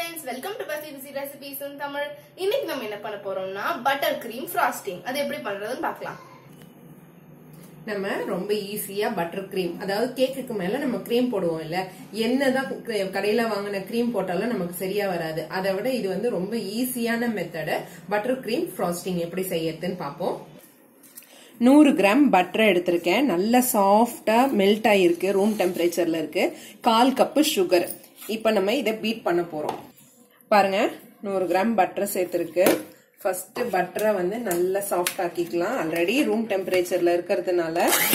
friends welcome to Pasi busy recipes Tamil இன்னைக்கு நம்ம என்ன பண்ண போறோம்னா பட்டர் கிரீம் ஃப்ராஸ்டிங் அது எப்படி பண்றதுன்னு பார்க்கலாம் நம்ம ரொம்ப ஈஸியா பட்டர் கிரீம் அதாவது கேக்குக்கு மேல நம்ம கிரீம் போடுவோம் இல்ல என்னதான் க- கடையில வாங்கின கிரீம் போட்டாலும் நமக்கு சரியா வராது அதை விட இது வந்து ரொம்ப ஈஸியான மெத்தட பட்டர் கிரீம் ஃப்ராஸ்டிங் எப்படி செய்யறதுன்னு பார்ப்போம் நூறு கிராம் பட்டர் எடுத்திருக்கேன் நல்ல சாஃப்டா மெல்ட் ஆயிருக்கு ரூம் டெம்பரேச்சர்ல இருக்கு கால் கப்பு சுகர் இப்போ நம்ம இதை பீட் பண்ண போறோம் பாருங்க நூறு கிராம் பட்டர் சேர்த்துருக்கு ஃபர்ஸ்ட் பட்டரை வந்து நல்லா சாஃப்ட் ஆக்கிக்கலாம் ஆல்ரெடி ரூம் டெம்பரேச்சர்ல இருக்கிறதுனால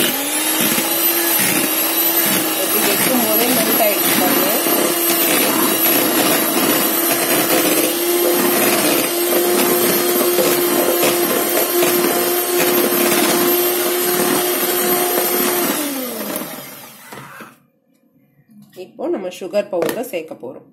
எப்படி வைக்கும் போதே மெல்ட் ஆயிடுச்சு பாருங்க இப்போ நம்ம சுகர் பவுடரை சேர்க்க போறோம்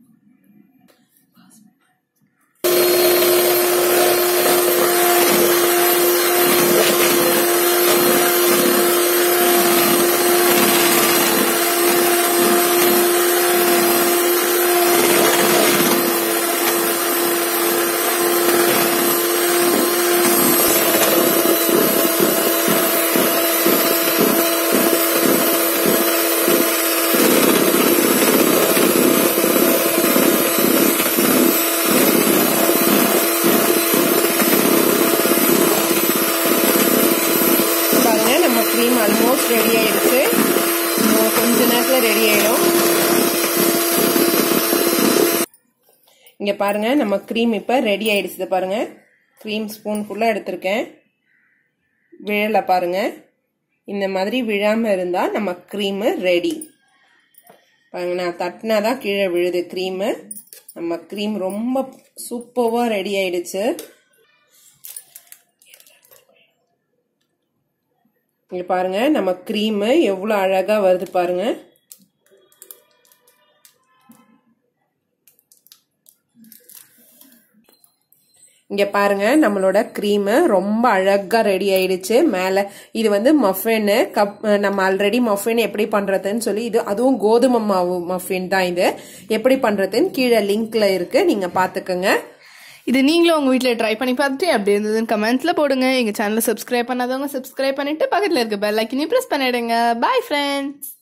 பாருங்க நம்ம க்ரீம் ஆல்மோஸ்ட் ரெடி ஆயிடுச்சு இன்னும் கொஞ்ச நேரத்தில் ரெடி ஆயிடும் இங்க பாருங்க நம்ம க்ரீம் இப்ப ரெடி ஆயிடுச்சு இதை பாருங்க க்ரீம் ஸ்பூன் ஃபுல்லா எடுத்திருக்கேன் விழல பாருங்க இந்த மாதிரி விழாம இருந்தா நம்ம க்ரீம் ரெடி பாருங்க நான் தட்டினாதான் கீழே விழுது க்ரீமு நம்ம க்ரீம் ரொம்ப சூப்பர்வா ரெடி ஆயிடுச்சு இங்க பாருங்க நம்ம க்ரீம் எவ்வளவு அழகா வருது பாருங்க இங்க பாருங்க நம்மளோட க்ரீம் ரொம்ப அழகா ரெடி ஆயிடுச்சு மேல இது வந்து மஃபின் கப் நம்ம ஆல்ரெடி மஃபின் எப்படி பண்றதுன்னு சொல்லி இது அதுவும் கோதுமை மாவு மஃபின் தான் இது எப்படி பண்றதுன்னு கீழே லிங்க்ல இருக்கு நீங்க பாத்துக்கோங்க இது நீங்களும் உங்க வீட்ல ட்ரை பண்ணி பார்த்துட்டு அப்படி இருந்ததுன்னு கமெண்ட்ஸ்ல போடுங்க எங்க சேனலை சப்ஸ்கிரைப் பண்ணாதவங்க சப்ஸ்கிரைப் பண்ணிட்டு பக்கத்துல இருக்க பெல் ஐக்கனையும் பிரஸ் பண்ணிடுங்க பாய் ஃப்ரெண்ட்ஸ்